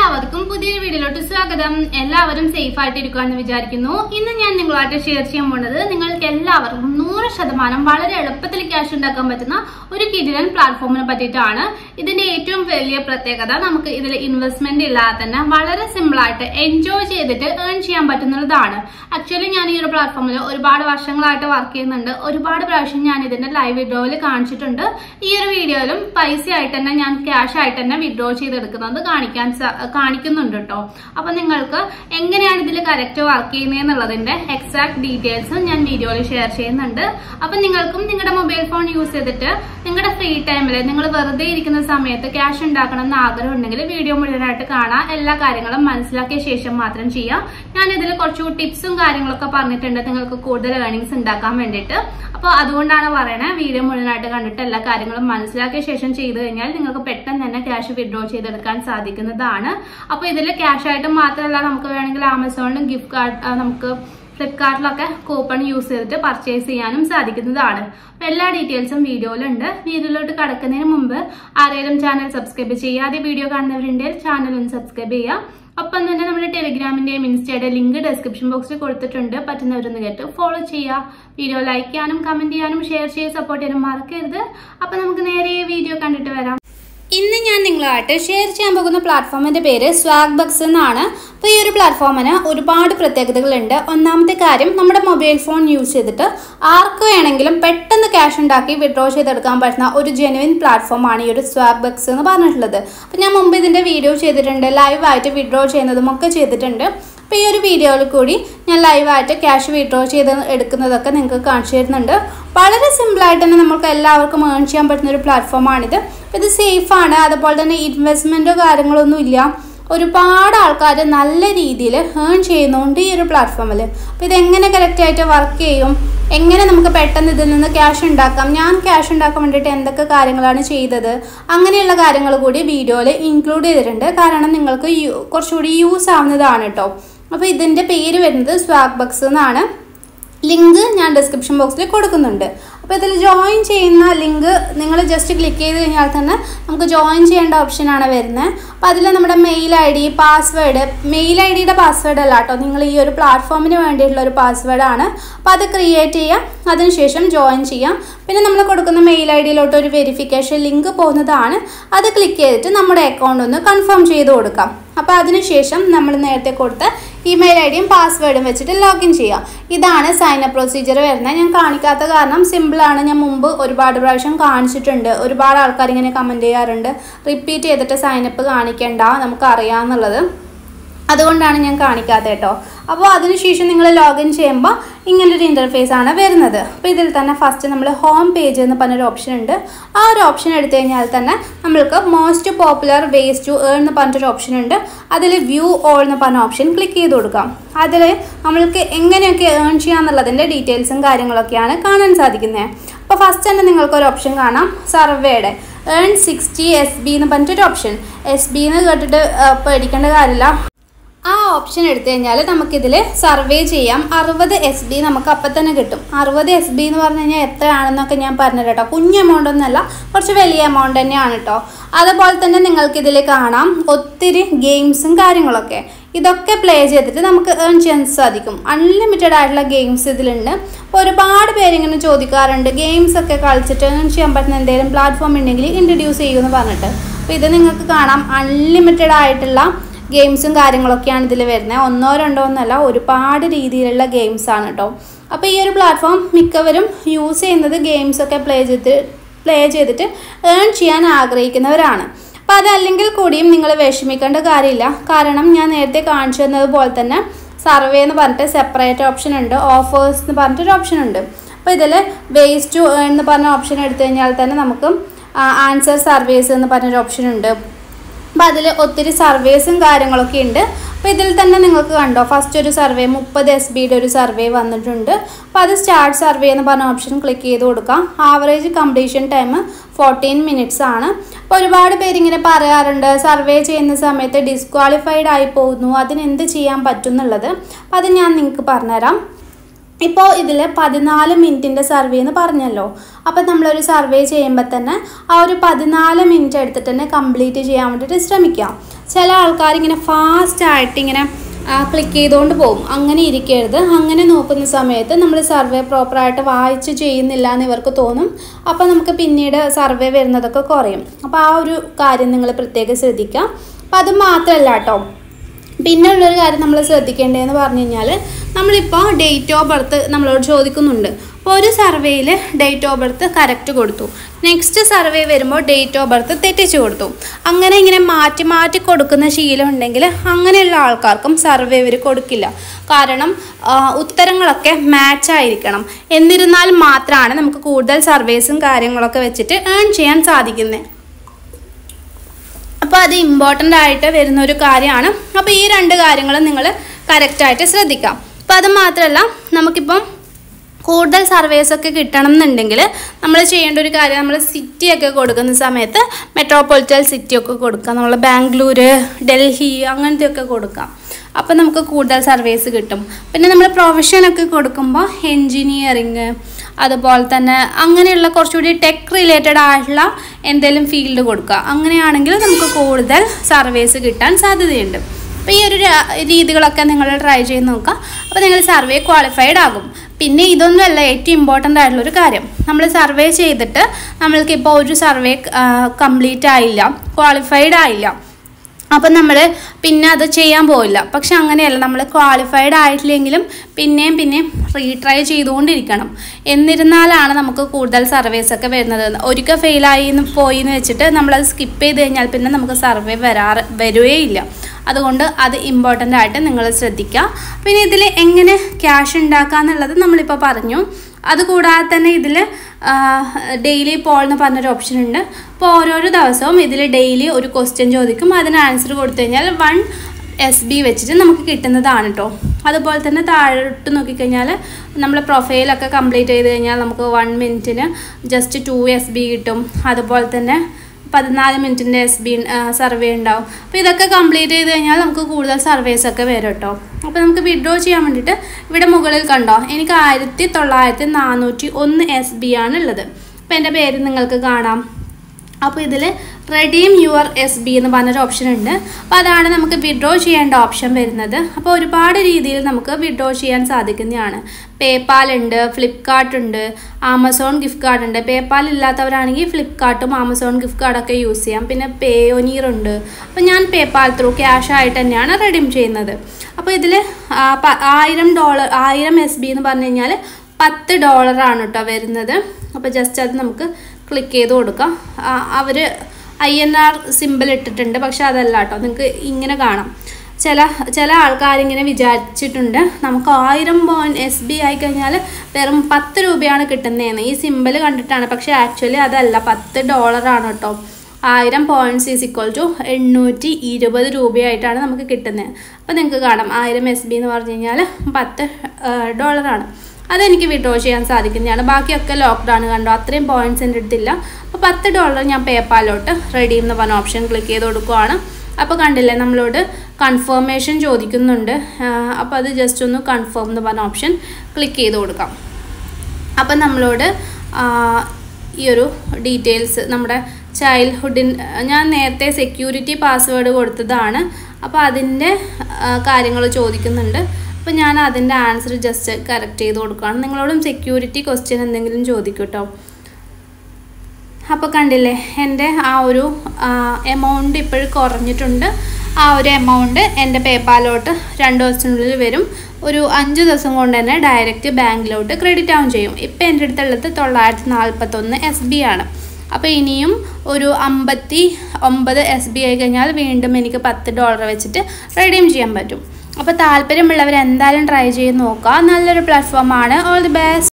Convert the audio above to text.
എല്ലാവർക്കും പുതിയൊരു വീഡിയോയിലോട്ട് സ്വാഗതം എല്ലാവരും സേഫ് ആയിട്ട് ഇരിക്കുമെന്ന് വിചാരിക്കുന്നു ഇന്ന് ഞാൻ നിങ്ങളുമായിട്ട് ഷെയർ ചെയ്യാൻ പോകുന്നത് നിങ്ങൾക്ക് എല്ലാവർക്കും നൂറ് ശതമാനം വളരെ എളുപ്പത്തിൽ ക്യാഷ് ഉണ്ടാക്കാൻ പറ്റുന്ന ഒരു കിടിലൻ പ്ലാറ്റ്ഫോമിനെ പറ്റിയിട്ടാണ് ഇതിന്റെ ഏറ്റവും വലിയ പ്രത്യേകത നമുക്ക് ഇതിൽ ഇൻവെസ്റ്റ്മെന്റ് ഇല്ലാതെ തന്നെ വളരെ സിമ്പിൾ ആയിട്ട് എൻജോയ് ചെയ്തിട്ട് ഏൺ ചെയ്യാൻ പറ്റുന്നതാണ് ആക്ച്വലി ഞാൻ ഈ ഒരു പ്ലാറ്റ്ഫോമിൽ ഒരുപാട് വർഷങ്ങളായിട്ട് വർക്ക് ചെയ്യുന്നുണ്ട് ഒരുപാട് പ്രാവശ്യം ഞാൻ ഇതിന്റെ ലൈവ് വിഡ്രോയിൽ കാണിച്ചിട്ടുണ്ട് ഈ ഒരു വീഡിയോയിലും പൈസ ആയിട്ട് തന്നെ ഞാൻ ക്യാഷ് ആയിട്ട് തന്നെ വിഡ്രോ ചെയ്തെടുക്കുന്നത് കാണിക്കാൻ സ- കാണിക്കുന്നുണ്ട് കേട്ടോ അപ്പൊ നിങ്ങൾക്ക് എങ്ങനെയാണ് ഇതിൽ കറക്റ്റ് വർക്ക് ചെയ്യുന്നതെന്നുള്ളതിന്റെ എക്സാക്ട് ഡീറ്റെയിൽസ് ഞാൻ വീഡിയോയിൽ ഷെയർ ചെയ്യുന്നുണ്ട് അപ്പൊ നിങ്ങൾക്കും നിങ്ങളുടെ മൊബൈൽ ഫോൺ യൂസ് ചെയ്തിട്ട് നിങ്ങളുടെ ഫ്രീ ടൈമിൽ നിങ്ങൾ വെറുതെ ഇരിക്കുന്ന സമയത്ത് ക്യാഷ് ഉണ്ടാക്കണം എന്ന് ആഗ്രഹം ഉണ്ടെങ്കിൽ വീഡിയോ മുഴുവനായിട്ട് കാണാം എല്ലാ കാര്യങ്ങളും മനസ്സിലാക്കിയ ശേഷം മാത്രം ചെയ്യാം ഞാൻ ഇതിൽ കുറച്ചു ടിപ്സും കാര്യങ്ങളൊക്കെ പറഞ്ഞിട്ടുണ്ട് നിങ്ങൾക്ക് കൂടുതൽ ഏർണിങ്സ് ഉണ്ടാക്കാൻ വേണ്ടിയിട്ട് അപ്പോൾ അതുകൊണ്ടാണ് പറയണേ വീഡിയോ മുഴുവനായിട്ട് കണ്ടിട്ട് എല്ലാ കാര്യങ്ങളും മനസ്സിലാക്കിയ ശേഷം ചെയ്തു കഴിഞ്ഞാൽ നിങ്ങൾക്ക് പെട്ടെന്ന് തന്നെ ക്യാഷ് വിഡ്രോ ചെയ്തെടുക്കാൻ സാധിക്കുന്നതാണ് അപ്പോൾ ഇതിൽ ക്യാഷ് ആയിട്ട് മാത്രമല്ല നമുക്ക് വേണമെങ്കിൽ ആമസോണിലും ഗിഫ്റ്റ് കാർഡ് നമുക്ക് ഫ്ലിപ്കാർട്ടിലൊക്കെ കൂപ്പൺ യൂസ് ചെയ്തിട്ട് പർച്ചേസ് ചെയ്യാനും സാധിക്കുന്നതാണ് അപ്പോൾ എല്ലാ ഡീറ്റെയിൽസും വീഡിയോയിലുണ്ട് വീഡിയോയിലോട്ട് കടക്കുന്നതിന് മുമ്പ് ആരെങ്കിലും ചാനൽ സബ്സ്ക്രൈബ് ചെയ്യാതെ വീഡിയോ കാണുന്നവരുണ്ടെങ്കിൽ ചാനൽ ഒന്ന് സബ്സ്ക്രൈബ് ചെയ്യാം ഒപ്പം തന്നെ നമ്മുടെ ടെലിഗ്രാമിന്റെയും ഇൻസ്റ്റയുടെ ലിങ്ക് ഡിസ്ക്രിപ്ഷൻ ബോക്സിൽ കൊടുത്തിട്ടുണ്ട് പറ്റുന്നവരൊന്ന് കേട്ട് ഫോളോ ചെയ്യുക വീഡിയോ ലൈക്ക് ചെയ്യാനും കമന്റ് ചെയ്യാനും ഷെയർ ചെയ്ത് സപ്പോർട്ട് ചെയ്യാനും മറക്കരുത് അപ്പൊ നമുക്ക് നേരെ വീഡിയോ കണ്ടിട്ട് വരാം ഇന്ന് ഞാൻ നിങ്ങളായിട്ട് ഷെയർ ചെയ്യാൻ പോകുന്ന പ്ലാറ്റ്ഫോമിന്റെ പേര് സ്വാഗ് ബക്സ് എന്നാണ് അപ്പോൾ ഈ ഒരു പ്ലാറ്റ്ഫോമിന് ഒരുപാട് പ്രത്യേകതകളുണ്ട് ഒന്നാമത്തെ കാര്യം നമ്മുടെ മൊബൈൽ ഫോൺ യൂസ് ചെയ്തിട്ട് ആർക്ക് വേണമെങ്കിലും പെട്ടെന്ന് ക്യാഷ് ഉണ്ടാക്കി വിഡ്രോ ചെയ്തെടുക്കാൻ പറ്റുന്ന ഒരു ജെനുവിൻ പ്ലാറ്റ്ഫോമാണ് ഈ ഒരു സ്വാഗ് ബക്സ് എന്ന് പറഞ്ഞിട്ടുള്ളത് അപ്പോൾ ഞാൻ മുമ്പ് ഇതിന്റെ വീഡിയോ ചെയ്തിട്ടുണ്ട് ലൈവായിട്ട് വിഡ്രോ ചെയ്യുന്നതും ഒക്കെ ചെയ്തിട്ടുണ്ട് അപ്പോൾ ഈ ഒരു വീഡിയോയിൽ കൂടി ഞാൻ ലൈവായിട്ട് ക്യാഷ് വിഡ്രോ ചെയ്ത് എടുക്കുന്നതൊക്കെ നിങ്ങൾക്ക് കാണിച്ചു തരുന്നുണ്ട് വളരെ സിമ്പിളായിട്ട് തന്നെ നമുക്ക് എല്ലാവർക്കും ഏൺ ചെയ്യാൻ പറ്റുന്ന ഒരു പ്ലാറ്റ്ഫോമാണിത് അപ്പോൾ ഇത് സേഫാണ് അതുപോലെ തന്നെ ഇൻവെസ്റ്റ്മെൻറ്റോ കാര്യങ്ങളൊന്നും ഇല്ല ഒരുപാട് ആൾക്കാർ നല്ല രീതിയിൽ ഏൺ ചെയ്യുന്നുണ്ട് ഈ ഒരു പ്ലാറ്റ്ഫോമിൽ അപ്പോൾ ഇതെങ്ങനെ കറക്റ്റായിട്ട് വർക്ക് ചെയ്യും എങ്ങനെ നമുക്ക് പെട്ടെന്ന് ഇതിൽ നിന്ന് ക്യാഷ് ഉണ്ടാക്കാം ഞാൻ ക്യാഷ് ഉണ്ടാക്കാൻ വേണ്ടിയിട്ട് എന്തൊക്കെ കാര്യങ്ങളാണ് ചെയ്തത് അങ്ങനെയുള്ള കാര്യങ്ങൾ കൂടി വീഡിയോയിൽ ഇൻക്ലൂഡ് ചെയ്തിട്ടുണ്ട് കാരണം നിങ്ങൾക്ക് യു- കുറച്ചുകൂടി യൂസ് ആവുന്നതാണ് കേട്ടോ അപ്പോൾ ഇതിൻ്റെ പേര് വരുന്നത് സ്വാഗ് ബക്സ് എന്നാണ് ലിങ്ക് ഞാൻ ഡിസ്ക്രിപ്ഷൻ ബോക്സിൽ കൊടുക്കുന്നുണ്ട് അപ്പോൾ ഇതിൽ ജോയിൻ ചെയ്യുന്ന ലിങ്ക് നിങ്ങൾ ജസ്റ്റ് ക്ലിക്ക് ചെയ്ത് കഴിഞ്ഞാൽ തന്നെ നമുക്ക് ജോയിൻ ചെയ്യേണ്ട ഓപ്ഷനാണ് വരുന്നത് അപ്പോൾ അതിൽ നമ്മുടെ mail I D password mail I ഡിയുടെ പാസ്വേഡ് അല്ല കേട്ടോ നിങ്ങൾ ഈ ഒരു പ്ലാറ്റ്ഫോമിന് വേണ്ടിയിട്ടുള്ള ഒരു പാസ്വേഡാണ് അപ്പോൾ അത് ക്രിയേറ്റ് ചെയ്യാം അതിനുശേഷം ജോയിൻ ചെയ്യാം പിന്നെ നമ്മൾ കൊടുക്കുന്ന മെയിൽ ഐ ഡിയിലോട്ട് ഒരു വെരിഫിക്കേഷൻ ലിങ്ക് പോകുന്നതാണ് അത് ക്ലിക്ക് ചെയ്തിട്ട് നമ്മുടെ അക്കൗണ്ട് ഒന്ന് കൺഫേം ചെയ്ത് കൊടുക്കാം അപ്പോൾ അതിനുശേഷം നമ്മൾ നേരത്തെ കൊടുത്ത ഇമെയിൽ ഐ ഡിയും പാസ്വേഡും വെച്ചിട്ട് ലോഗിൻ ചെയ്യാം ഇതാണ് സൈൻ അപ്പ് പ്രൊസീജിയർ വരുന്നത് ഞാൻ കാണിക്കാത്ത കാരണം സിമ്പിളാണ് ഞാൻ മുമ്പ് ഒരുപാട് പ്രാവശ്യം കാണിച്ചിട്ടുണ്ട് ഒരുപാട് ആൾക്കാർ ഇങ്ങനെ കമൻറ്റ് ചെയ്യാറുണ്ട് റിപ്പീറ്റ് ചെയ്തിട്ട് സൈൻ അപ്പ് കാണിക്കണ്ട നമുക്ക് അറിയാമെന്നുള്ളത് അതുകൊണ്ടാണ് ഞാൻ കാണിക്കാത്തത് കേട്ടോ അപ്പോൾ അതിനുശേഷം നിങ്ങൾ ലോഗിൻ ചെയ്യുമ്പോൾ ഇങ്ങനൊരു ഇൻ്റർഫേസ് ആണ് വരുന്നത് അപ്പോൾ ഇതിൽ തന്നെ ഫസ്റ്റ് നമ്മൾ ഹോം പേജ് എന്ന് പറഞ്ഞൊരു ഓപ്ഷൻ ഉണ്ട് ആ ഒരു ഓപ്ഷൻ എടുത്തു കഴിഞ്ഞാൽ തന്നെ നമ്മൾക്ക് most popular ways to earn എന്ന് പറഞ്ഞിട്ടൊരു ഓപ്ഷൻ ഉണ്ട് അതിൽ വ്യൂ ഓൾ എന്ന് പറഞ്ഞ ഓപ്ഷൻ ക്ലിക്ക് ചെയ്ത് കൊടുക്കാം അതിൽ നമ്മൾക്ക് എങ്ങനെയൊക്കെ ഏൺ ചെയ്യാന്നുള്ളതിൻ്റെ ഡീറ്റെയിൽസും കാര്യങ്ങളൊക്കെയാണ് കാണാൻ സാധിക്കുന്നത് അപ്പോൾ ഫസ്റ്റ് തന്നെ നിങ്ങൾക്കൊരു ഓപ്ഷൻ കാണാം സർവേയുടെ ഏൺ സിക്സ്റ്റി എസ് ബി എന്ന് പറഞ്ഞിട്ടൊരു ഓപ്ഷൻ എസ് ബി എന്ന് കേട്ടിട്ട് ആ, പേടിക്കേണ്ട കാര്യമില്ല ആ ഓപ്ഷൻ എടുത്തു കഴിഞ്ഞാൽ നമുക്കിതിൽ സർവേ ചെയ്യാം അറുപത് എസ് ബി നമുക്ക് അപ്പം തന്നെ കിട്ടും അറുപത് എസ് ബി എന്ന് പറഞ്ഞു കഴിഞ്ഞാൽ എത്രയാണെന്നൊക്കെ ഞാൻ പറഞ്ഞു കേട്ടോ കുഞ്ഞ് എമൗണ്ട് ഒന്നല്ല കുറച്ച് വലിയ എമൗണ്ട് തന്നെയാണ് കേട്ടോ അതുപോലെ തന്നെ നിങ്ങൾക്കിതിൽ കാണാം ഒത്തിരി ഗെയിംസും കാര്യങ്ങളൊക്കെ ഇതൊക്കെ പ്ലേ ചെയ്തിട്ട് നമുക്ക് ഏൺ ചെയ്യാൻ സാധിക്കും അൺലിമിറ്റഡ് ആയിട്ടുള്ള ഗെയിംസ് ഇതിലുണ്ട് അപ്പോൾ ഒരുപാട് പേര് ഇങ്ങനെ ചോദിക്കാറുണ്ട് ഗെയിംസ് ഒക്കെ കളിച്ചിട്ട് ഏൺ ചെയ്യാൻ പറ്റുന്ന എന്തെങ്കിലും പ്ലാറ്റ്ഫോം ഉണ്ടെങ്കിൽ ഇൻട്രൊഡ്യൂസ് ചെയ്യുമെന്ന് പറഞ്ഞിട്ട് അപ്പോൾ ഇത് നിങ്ങൾക്ക് കാണാം അൺലിമിറ്റഡ് ആയിട്ടുള്ള ഗെയിംസും കാര്യങ്ങളൊക്കെയാണ് ഇതിൽ വരുന്നത് ഒന്നോ രണ്ടോ ഒന്നല്ല ഒരുപാട് രീതിയിലുള്ള ഗെയിംസ് ആണ് കേട്ടോ അപ്പോൾ ഈ ഒരു പ്ലാറ്റ്ഫോം മിക്കവരും യൂസ് ചെയ്യുന്നത് ഗെയിംസ് ഒക്കെ പ്ലേ ചെയ്ത് പ്ലേ ചെയ്തിട്ട് ഏൺ ചെയ്യാൻ ആഗ്രഹിക്കുന്നവരാണ് അപ്പോൾ അതല്ലെങ്കിൽ കൂടിയും നിങ്ങൾ വിഷമിക്കേണ്ട കാര്യമില്ല കാരണം ഞാൻ നേരത്തെ കാണിച്ചു തന്നതുപോലെ തന്നെ സർവേ എന്ന് പറഞ്ഞിട്ട് സെപ്പറേറ്റ് ഓപ്ഷൻ ഉണ്ട് ഓഫേഴ്സ് എന്ന് പറഞ്ഞിട്ടൊരു ഓപ്ഷൻ ഉണ്ട് അപ്പോൾ ഇതിൽ വേസ്റ്റ് ടു ഏൺ എന്ന് പറഞ്ഞ ഓപ്ഷൻ എടുത്തു കഴിഞ്ഞാൽ തന്നെ നമുക്ക് ആൻസർ സർവേസ് എന്ന് പറഞ്ഞൊരു ഓപ്ഷൻ ഉണ്ട് അപ്പോൾ അതിൽ ഒത്തിരി സർവേസും കാര്യങ്ങളൊക്കെ ഉണ്ട് അപ്പോൾ ഇതിൽ തന്നെ നിങ്ങൾക്ക് കണ്ടോ ഫസ്റ്റ് ഒരു സർവേ മുപ്പത് എസ് ബിയുടെ ഒരു സർവേ വന്നിട്ടുണ്ട് അപ്പോൾ അത് സ്റ്റാർട്ട് സർവേ എന്ന് പറഞ്ഞ ഓപ്ഷൻ ക്ലിക്ക് ചെയ്ത് കൊടുക്കാം average completion time fourteen minutes ആണ് അപ്പോൾ ഒരുപാട് പേര് ഇങ്ങനെ പറയാറുണ്ട് സർവേ ചെയ്യുന്ന സമയത്ത് ഡിസ്ക്വാളിഫൈഡ് ആയി പോകുന്നു അതിന് എന്ത് ചെയ്യാൻ പറ്റും എന്നുള്ളത് അപ്പോൾ അത് ഞാൻ നിങ്ങൾക്ക് പറഞ്ഞുതരാം ഇപ്പോൾ ഇതിൽ പതിനാല് മിനിറ്റിൻ്റെ സർവേ എന്ന് പറഞ്ഞല്ലോ അപ്പോൾ നമ്മളൊരു സർവേ ചെയ്യുമ്പോൾ തന്നെ ആ ഒരു പതിനാല് മിനിറ്റ് എടുത്തിട്ട് തന്നെ കംപ്ലീറ്റ് ചെയ്യാൻ വേണ്ടിയിട്ട് ശ്രമിക്കാം ചില ആൾക്കാർ ഇങ്ങനെ ഫാസ്റ്റ് ആയിട്ട് ഇങ്ങനെ ക്ലിക്ക് ചെയ്തുകൊണ്ട് പോകും അങ്ങനെ ഇരിക്കരുത് അങ്ങനെ നോക്കുന്ന സമയത്ത് നമ്മൾ സർവേ പ്രോപ്പറായിട്ട് വായിച്ച് ചെയ്യുന്നില്ല എന്ന് ഇവർക്ക് തോന്നും അപ്പോൾ നമുക്ക് പിന്നീട് സർവേ വരുന്നതൊക്കെ കുറയും അപ്പോൾ ആ ഒരു കാര്യം നിങ്ങൾ പ്രത്യേകം ശ്രദ്ധിക്കുക അപ്പം അത് മാത്രമല്ല കേട്ടോ പിന്നെ ഉള്ളൊരു കാര്യം നമ്മൾ ശ്രദ്ധിക്കേണ്ടതെന്ന് പറഞ്ഞു കഴിഞ്ഞാൽ നമ്മളിപ്പോൾ ഡേറ്റ് ഓഫ് ബർത്ത് നമ്മളോട് ചോദിക്കുന്നുണ്ട് അപ്പോൾ ഒരു സർവേയിൽ ഡേറ്റ് ഓഫ് ബർത്ത് കറക്റ്റ് കൊടുത്തു നെക്സ്റ്റ് സർവേ വരുമ്പോൾ ഡേറ്റ് ഓഫ് ബർത്ത് തെറ്റിച്ച് കൊടുത്തു അങ്ങനെ ഇങ്ങനെ മാറ്റി മാറ്റി കൊടുക്കുന്ന ശീലം ഉണ്ടെങ്കിൽ അങ്ങനെയുള്ള ആൾക്കാർക്കും സർവേ ഇവർ കൊടുക്കില്ല കാരണം ആ, ഉത്തരങ്ങളൊക്കെ മാച്ച് ആയിരിക്കണം എന്നിരുന്നാൽ മാത്രമാണ് നമുക്ക് കൂടുതൽ സർവേസും കാര്യങ്ങളൊക്കെ വെച്ചിട്ട് ഏൺ ചെയ്യാൻ സാധിക്കുന്നത് അപ്പോൾ അത് ഇമ്പോർട്ടൻ്റ് ആയിട്ട് വരുന്ന ഒരു കാര്യമാണ് അപ്പോൾ ഈ രണ്ട് കാര്യങ്ങളും നിങ്ങൾ കറക്റ്റായിട്ട് ശ്രദ്ധിക്കാം അപ്പോൾ അത് മാത്രമല്ല നമുക്കിപ്പം കൂടുതൽ സർവേസ് ഒക്കെ കിട്ടണം എന്നുണ്ടെങ്കിൽ നമ്മൾ ചെയ്യേണ്ട ഒരു കാര്യം നമ്മൾ സിറ്റി ഒക്കെ കൊടുക്കുന്ന സമയത്ത് മെട്രോപൊളിറ്റൻ സിറ്റി ഒക്കെ കൊടുക്കാം നമ്മൾ ബാംഗ്ലൂർ ഡൽഹി അങ്ങനത്തെ ഒക്കെ കൊടുക്കാം അപ്പോൾ നമുക്ക് കൂടുതൽ സർവേസ് കിട്ടും പിന്നെ നമ്മൾ പ്രൊഫഷനൊക്കെ കൊടുക്കുമ്പോൾ എൻജിനീയറിങ് അതുപോലെ തന്നെ അങ്ങനെയുള്ള കുറച്ചുകൂടി ടെക് റിലേറ്റഡ് ആയിട്ടുള്ള എന്തെങ്കിലും ഫീൽഡ് കൊടുക്കുക അങ്ങനെയാണെങ്കിൽ നമുക്ക് കൂടുതൽ സർവേസ് കിട്ടാൻ സാധ്യതയുണ്ട് അപ്പോൾ ഈ ഒരു രാ- രീതികളൊക്കെ നിങ്ങൾ ട്രൈ ചെയ്ത് നോക്കുക അപ്പോൾ നിങ്ങൾ സർവേ ക്വാളിഫൈഡ് ആകും പിന്നെ ഇതൊന്നുമല്ല ഏറ്റവും ഇമ്പോർട്ടൻ്റ് ആയിട്ടുള്ള ഒരു കാര്യം നമ്മൾ സർവേ ചെയ്തിട്ട് നമ്മൾക്ക് ഇപ്പോൾ ഒരു സർവേ കംപ്ലീറ്റ് ആയില്ല ക്വാളിഫൈഡ് ആയില്ല അപ്പം നമ്മൾ പിന്നെ അത് ചെയ്യാൻ പോവില്ല പക്ഷെ അങ്ങനെയല്ല നമ്മൾ ക്വാളിഫൈഡ് ആയിട്ടില്ലെങ്കിലും പിന്നെയും പിന്നെയും റീട്രൈ ചെയ്തുകൊണ്ടിരിക്കണം എന്നിരുന്നാലാണ് നമുക്ക് കൂടുതൽ സർവേസ് ഒക്കെ വരുന്നത് ഒരിക്കൽ ഫെയിലായി എന്ന് പോയി എന്ന് വെച്ചിട്ട് നമ്മളത് സ്കിപ്പ് ചെയ്ത് കഴിഞ്ഞാൽ പിന്നെ നമുക്ക് സർവേ വരാറ് വരുകയില്ല അതുകൊണ്ട് അത് ഇമ്പോർട്ടൻ്റ് ആയിട്ട് നിങ്ങൾ ശ്രദ്ധിക്കുക പിന്നെ ഇതിൽ എങ്ങനെ ക്യാഷ് ഉണ്ടാക്കുക എന്നുള്ളത് നമ്മളിപ്പോൾ പറഞ്ഞു അതുകൂടാതെ തന്നെ ഇതിൽ ഡെയിലി പോൾ എന്ന് പറഞ്ഞൊരു ഓപ്ഷൻ ഉണ്ട് അപ്പോൾ ഓരോരോ ദിവസവും ഇതിൽ ഡെയിലി ഒരു ക്വസ്റ്റ്യൻ ചോദിക്കും അതിന് ആൻസർ കൊടുത്തു കഴിഞ്ഞാൽ വൺ എസ് ബി വെച്ചിട്ട് നമുക്ക് കിട്ടുന്നതാണ് കേട്ടോ അതുപോലെ തന്നെ താഴോട്ട് നോക്കിക്കഴിഞ്ഞാൽ നമ്മൾ പ്രൊഫൈലൊക്കെ കംപ്ലീറ്റ് ചെയ്ത് കഴിഞ്ഞാൽ നമുക്ക് വൺ മിനിറ്റിന് ജസ്റ്റ് ടു എസ് ബി കിട്ടും അതുപോലെ തന്നെ പതിനാല് മിനിറ്റിൻ്റെ എസ് ബി സർവേ ഉണ്ടാവും അപ്പോൾ ഇതൊക്കെ കംപ്ലീറ്റ് ചെയ്ത് കഴിഞ്ഞാൽ നമുക്ക് കൂടുതൽ സർവേസ് ഒക്കെ വരും കേട്ടോ അപ്പോൾ നമുക്ക് വിഡ്രോ ചെയ്യാൻ വേണ്ടിയിട്ട് ഇവിടെ മുകളിൽ കണ്ടോ എനിക്ക് ആയിരത്തി തൊള്ളായിരത്തി നാനൂറ്റി ഒന്ന് എസ് ബി ആണ് ഉള്ളത് അപ്പോൾ എൻ്റെ പേര് നിങ്ങൾക്ക് കാണാം അപ്പോൾ ഇതിൽ റെഡീം യുവർ എസ് ബി എന്ന് പറഞ്ഞൊരു ഓപ്ഷൻ ഉണ്ട് അപ്പോൾ അതാണ് നമുക്ക് വിഡ്രോ ചെയ്യേണ്ട ഓപ്ഷൻ വരുന്നത് അപ്പോൾ ഒരുപാട് രീതിയിൽ നമുക്ക് വിഡ്രോ ചെയ്യാൻ സാധിക്കുന്നതാണ് പേപ്പാൽ ഉണ്ട് ഫ്ലിപ്കാർട്ട് ഉണ്ട് ആമസോൺ ഗിഫ്റ്റ് കാർഡ് ഉണ്ട് പേപ്പാൽ ഇല്ലാത്തവരാണെങ്കിൽ ഫ്ലിപ്കാർട്ടും ആമസോൺ ഗിഫ്റ്റ് കാർഡൊക്കെ യൂസ് ചെയ്യാം പിന്നെ പേയോനീർ ഉണ്ട് അപ്പോൾ ഞാൻ പേപ്പാൽ ത്രൂ ക്യാഷ് ആയിട്ട് തന്നെയാണ് റെഡീം ചെയ്യുന്നത് അപ്പോൾ ഇതിൽ ആയിരം ഡോളർ ആയിരം എസ് ബി എന്ന് പറഞ്ഞു കഴിഞ്ഞാൽ പത്ത് ഡോളറാണ് കേട്ടോ വരുന്നത് അപ്പോൾ ജസ്റ്റ് അത് നമുക്ക് ക്ലിക്ക് ചെയ്ത് കൊടുക്കാം അവർ ഐ എൻ ആർ സിമ്പിൾ ഇട്ടിട്ടുണ്ട് പക്ഷെ അതല്ല കേട്ടോ നിങ്ങൾക്ക് ഇങ്ങനെ കാണാം ചില ചില ആൾക്കാരിങ്ങനെ വിചാരിച്ചിട്ടുണ്ട് നമുക്ക് ആയിരം പോയിൻ എസ് ബി ആയി കഴിഞ്ഞാൽ വെറും പത്ത് രൂപയാണ് കിട്ടുന്നതെന്ന് ഈ സിമ്പിൾ കണ്ടിട്ടാണ് പക്ഷേ ആക്ച്വലി അതല്ല പത്ത് ഡോളറാണ് കേട്ടോ ആയിരം പോയിൻറ്റ്സ് ഈസ് ഇക്വൽ ടു എണ്ണൂറ്റി ഇരുപത് രൂപയായിട്ടാണ് നമുക്ക് കിട്ടുന്നത് അപ്പോൾ നിങ്ങൾക്ക് കാണാം ആയിരം എസ് ബി എന്ന് പറഞ്ഞു കഴിഞ്ഞാൽ പത്ത് ഡോളറാണ് അതെനിക്ക് വിഡ്രോ ചെയ്യാൻ സാധിക്കുന്നതാണ് ബാക്കിയൊക്കെ ലോക്ക്ഡൗൺ കണ്ടോ അത്രയും പോയിന്റ്സ് എൻ്റെ അടുത്തില്ല അപ്പോൾ പത്ത് ഡോളർ ഞാൻ പേപ്പാലോട്ട് റെഡി എന്ന് പറഞ്ഞ ഓപ്ഷൻ ക്ലിക്ക് ചെയ്ത് കൊടുക്കുവാണ് അപ്പോൾ കണ്ടില്ലേ നമ്മളോട് കൺഫർമേഷൻ ചോദിക്കുന്നുണ്ട് അപ്പോൾ അത് ജസ്റ്റ് ഒന്ന് കൺഫേം എന്ന് പറഞ്ഞ ഓപ്ഷൻ ക്ലിക്ക് ചെയ്ത് കൊടുക്കാം അപ്പം നമ്മളോട് ആ, ഈ ഒരു ഡീറ്റെയിൽസ് നമ്മുടെ ചൈൽഡ്ഹുഡിൻ ഞാൻ നേരത്തെ സെക്യൂരിറ്റി പാസ്വേഡ് കൊടുത്തതാണ് അപ്പോൾ അതിൻ്റെ കാര്യങ്ങൾ ചോദിക്കുന്നുണ്ട് അപ്പോൾ ഞാൻ അതിൻ്റെ ആൻസർ ജസ്റ്റ് കറക്റ്റ് ചെയ്ത് കൊടുക്കുകയാണ് നിങ്ങളോടും സെക്യൂരിറ്റി ക്വസ്റ്റ്യൻ എന്തെങ്കിലും ചോദിക്കും കേട്ടോ അപ്പോൾ കണ്ടില്ലേ എൻ്റെ ആ ഒരു എമൗണ്ട് ഇപ്പോഴും കുറഞ്ഞിട്ടുണ്ട് ആ ഒരു എമൗണ്ട് എൻ്റെ പേപ്പാലോട്ട് രണ്ട് ദിവസത്തിനുള്ളിൽ വരും ഒരു അഞ്ച് ദിവസം കൊണ്ട് തന്നെ ഡയറക്റ്റ് ബാങ്കിലോട്ട് ക്രെഡിറ്റ് ആവും ചെയ്യും ഇപ്പം എൻ്റെ അടുത്തുള്ളത് തൊള്ളായിരത്തി നാൽപ്പത്തൊന്ന് എസ് ബി ആണ് അപ്പോൾ ഇനിയും ഒരു അമ്പത്തി ഒമ്പത് എസ് ബി ആയി കഴിഞ്ഞാൽ വീണ്ടും എനിക്ക് പത്ത് ഡോളർ വെച്ചിട്ട് റെഡീം ചെയ്യാൻ പറ്റും അപ്പോൾ താല്പര്യമുള്ളവർ എന്തായാലും ട്രൈ ചെയ്ത് നോക്കുക നല്ലൊരു പ്ലാറ്റ്ഫോമാണ് ഓൾ ദി ബെസ്റ്റ്